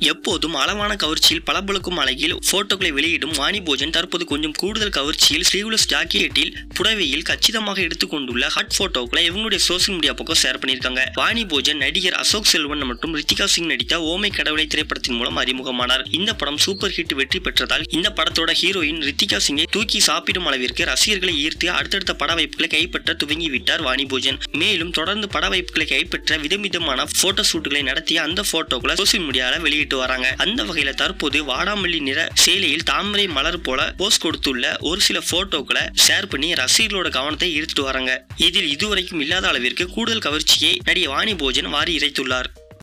எப்போதும் அளவான கவர்ச்சியில் பளபளக்கும் அழகில் போட்டோக்களை வெளியிடும் வாணி போஜன் தற்போது கொஞ்சம் கூடுதல் கவர்ச்சியில் ஸ்லீவ்லெஸ் ஜாக்கெட்டில் புடவையில் கச்சிதமாக எடுத்துக்கொண்டுள்ள ஹட் போட்டோக்களை இவங்களுடைய சோசியல் மீடியா பக்கம் ஷேர் பண்ணியிருக்காங்க வாணி போஜன் நடிகர் அசோக் செல்வன் மற்றும் ரித்திகா சிங் நடித்த ஓமை கடவுளை திரைப்படத்தின் மூலம் அறிமுகமானார் இந்த படம் சூப்பர் ஹிட் வெற்றி பெற்றதால் இந்த படத்தோட ஹீரோயின் ரித்திகா சிங்கை தூக்கி சாப்பிடும் அளவிற்கு ரசிகர்களை ஈர்த்து அடுத்தடுத்த பட வாய்ப்புகளை கைப்பற்ற துவங்கி விட்டார் வாணி போஜன் மேலும் தொடர்ந்து பட வாய்ப்புகளை கைப்பற்ற விதவிதமான போட்டோ ஷூட்டுகளை நடத்தி அந்த போட்டோக்களை சோசியல் மீடியால வெளியிட்டு வராங்க அந்த வகையில தற்போது வாடாமல்லி நிற சேலையில் தாமரை மலர் போல போஸ் கொடுத்துள்ள ஒரு சில போட்டோக்களை ஷேர் பண்ணி ரசிகர்களோட கவனத்தை ஈர்த்துட்டு வராங்க இதில் இதுவரைக்கும் இல்லாத அளவிற்கு கூடுதல் கவர்ச்சியை நடிகை வாணி போஜன் வாரி இறைத்துள்ளார்